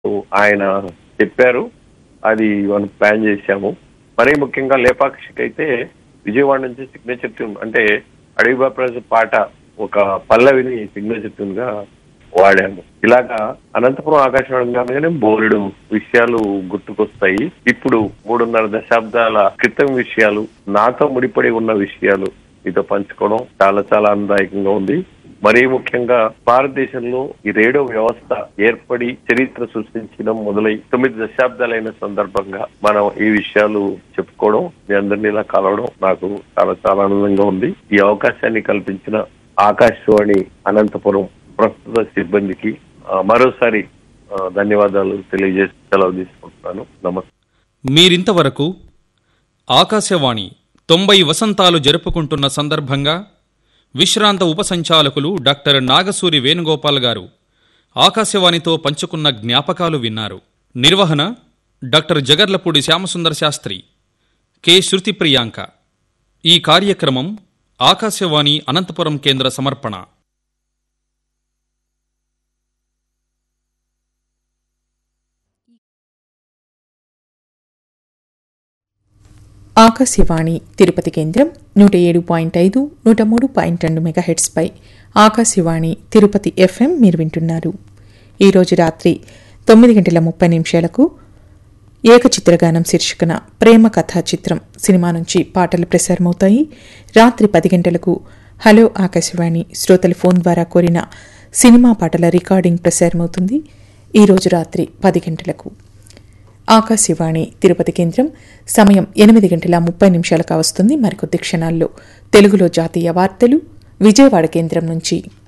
ఆయన చెప్పారు అది మనం ప్లాన్ చేశాము మరీ ముఖ్యంగా లేపాక్షికి అయితే విజయవాడ నుంచి సిగ్నేచర్ ట్యూన్ అంటే అడవి బాప్రాజు పాట ఒక పల్లవిని సిగ్నేచర్ ట్యూన్ గా వాడాము ఇలాగా అనంతపురం ఆకాశవాణి కాగానే బోలెడు విషయాలు గుర్తుకొస్తాయి ఇప్పుడు మూడున్నర దశాబ్దాల క్రితం విషయాలు నాతో ముడిపడి ఉన్న విషయాలు మీతో పంచుకోవడం చాలా చాలా ఆనందదాయకంగా ఉంది మరీ ముఖ్యంగా భారతదేశంలో ఈ రేడియో వ్యవస్థ ఏర్పడి చరిత్ర సృష్టించడం మొదలై తొమ్మిది దశాబ్దాలైన సందర్భంగా మనం ఈ విషయాలు చెప్పుకోవడం మీ అందరినీ ఇలా కలవడం నాకు చాలా చాలా ఆనందంగా ఉంది ఈ అవకాశాన్ని కల్పించిన ఆకాశవాణి అనంతపురం ప్రస్తుత సిబ్బందికి ఆ, మరోసారి ఆ, ధన్యవాదాలు తెలియజేసి సెలవు తీసుకుంటున్నాను నమస్తే మీరింతవరకు ఆకాశవాణి తొంభై వసంతాలు జరుపుకుంటున్న సందర్భంగా విశ్రాంత ఉపసంచాలకులు డాక్టర్ నాగసూరి వేణుగోపాల్ గారు ఆకాశవాణితో పంచుకున్న జ్ఞాపకాలు విన్నారు నిర్వహణ డాక్టర్ జగర్లపూడి శ్యామసుందర శాస్త్రి కె శృతి ప్రియాంక ఈ కార్యక్రమం ఆకాశవాణి అనంతపురం కేంద్ర సమర్పణ ఆకాశవాణి తిరుపతి కేంద్రం నూట ఏడు పాయింట్ ఐదు నూట మూడు పాయింట్ రెండు మెగాహెట్స్పై ఆకాశవాణి తిరుపతి ఎఫ్ఎం మీరు వింటున్నారు ఈరోజు రాత్రి తొమ్మిది గంటల ముప్పై నిమిషాలకు ఏకచిత్రగానం శీర్షికన ప్రేమ కథా చిత్రం సినిమా నుంచి పాటలు ప్రసారమవుతాయి రాత్రి పది గంటలకు హలో ఆకాశవాణి శ్రోతల ఫోన్ ద్వారా కోరిన సినిమా పాటల రికార్డింగ్ ప్రసారమవుతుంది ఈరోజు రాత్రి పది గంటలకు ఆకాశవాణి తిరుపతి కేంద్రం సమయం ఎనిమిది గంటల ముప్పై నిమిషాలకు వస్తుంది మరికొద్ది క్షణాల్లో తెలుగులో జాతీయ వార్తలు విజయవాడ కేంద్రం నుంచి